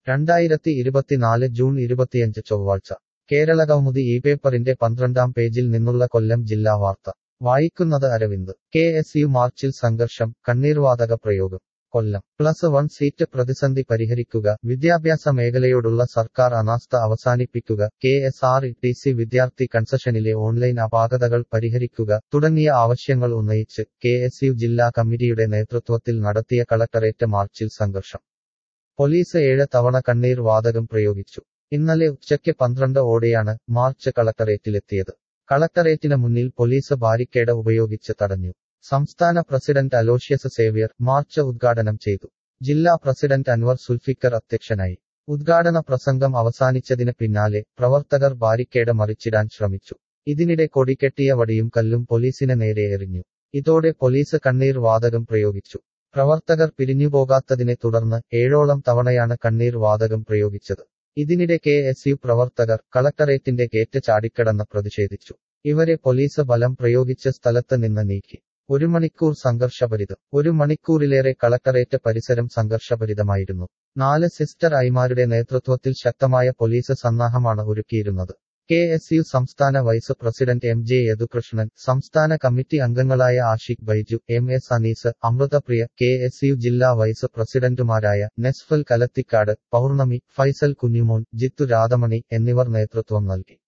രണ്ടായിരത്തി ഇരുപത്തിനാല് ജൂൺ ഇരുപത്തിയഞ്ച് ചൊവ്വാഴ്ച കേരള കൗമുദി ഈ പേപ്പറിന്റെ പന്ത്രണ്ടാം പേജിൽ നിന്നുള്ള കൊല്ലം ജില്ലാ വാർത്ത വായിക്കുന്നത് അരവിന്ദ് കെ എസ് യു മാർച്ചിൽ സംഘർഷം കണ്ണീർവാതക പ്രയോഗം കൊല്ലം പ്ലസ് വൺ സീറ്റ് പ്രതിസന്ധി പരിഹരിക്കുക വിദ്യാഭ്യാസ മേഖലയോടുള്ള സർക്കാർ അനാസ്ഥ അവസാനിപ്പിക്കുക K S R T C വിദ്യാർത്ഥി കൺസഷനിലെ ഓൺലൈൻ അപാകതകൾ പരിഹരിക്കുക തുടങ്ങിയ ആവശ്യങ്ങൾ ഉന്നയിച്ച് കെ എസ് യു ജില്ലാ കമ്മിറ്റിയുടെ നേതൃത്വത്തിൽ നടത്തിയ കളക്ടറേറ്റ് മാർച്ചിൽ സംഘർഷം പോലീസ് ഏഴ് തവണ കണ്ണീർ വാതകം പ്രയോഗിച്ചു ഇന്നലെ ഉച്ചയ്ക്ക് പന്ത്രണ്ട് ഓടെയാണ് മാർച്ച് കളക്ടറേറ്റിലെത്തിയത് കളക്ടറേറ്റിന് മുന്നിൽ പോലീസ് ബാരിക്കേഡ് ഉപയോഗിച്ച് തടഞ്ഞു സംസ്ഥാന പ്രസിഡന്റ് അലോഷ്യസ് സേവ്യർ മാർച്ച് ഉദ്ഘാടനം ചെയ്തു ജില്ലാ പ്രസിഡന്റ് അൻവർ സുൽഫിക്കർ അധ്യക്ഷനായി ഉദ്ഘാടന പ്രസംഗം അവസാനിച്ചതിന് പിന്നാലെ പ്രവർത്തകർ ബാരിക്കേഡ് മറിച്ചിടാൻ ശ്രമിച്ചു ഇതിനിടെ കൊടികെട്ടിയ വടിയും കല്ലും പോലീസിന് നേരെ എറിഞ്ഞു ഇതോടെ പോലീസ് കണ്ണീർ വാതകം പ്രയോഗിച്ചു പ്രവർത്തകർ പിരിഞ്ഞുപോകാത്തതിനെ തുടർന്ന് ഏഴോളം തവണയാണ് കണ്ണീർ വാതകം പ്രയോഗിച്ചത് ഇതിനിടെ കെ എസ് യു പ്രവർത്തകർ കളക്ടറേറ്റിന്റെ ഗേറ്റ് ചാടിക്കടന്ന് പ്രതിഷേധിച്ചു ഇവരെ പോലീസ് ബലം പ്രയോഗിച്ച് സ്ഥലത്ത് നിന്ന് നീക്കി ഒരു മണിക്കൂർ സംഘർഷഭരിതം ഒരു മണിക്കൂറിലേറെ കളക്ടറേറ്റ് പരിസരം സംഘർഷഭരിതമായിരുന്നു നാല് സിസ്റ്റർ ഐമാരുടെ നേതൃത്വത്തിൽ ശക്തമായ പോലീസ് സന്നാഹമാണ് ഒരുക്കിയിരുന്നത് കെ എസ് യു സംസ്ഥാന vice president M J Yadukrishnan സംസ്ഥാന കമ്മിറ്റി അംഗങ്ങളായ Ashiq Baiju M S Anees Amrithapriya K S U ജില്ലാ വൈസ് പ്രസിഡന്റുമാരായ നെസ്ഫൽ കലത്തിക്കാട് പൗർണമി ഫൈസൽ കുഞ്ഞുമോൻ ജിത്തു രാധമണി എന്നിവർ നേതൃത്വം നൽകി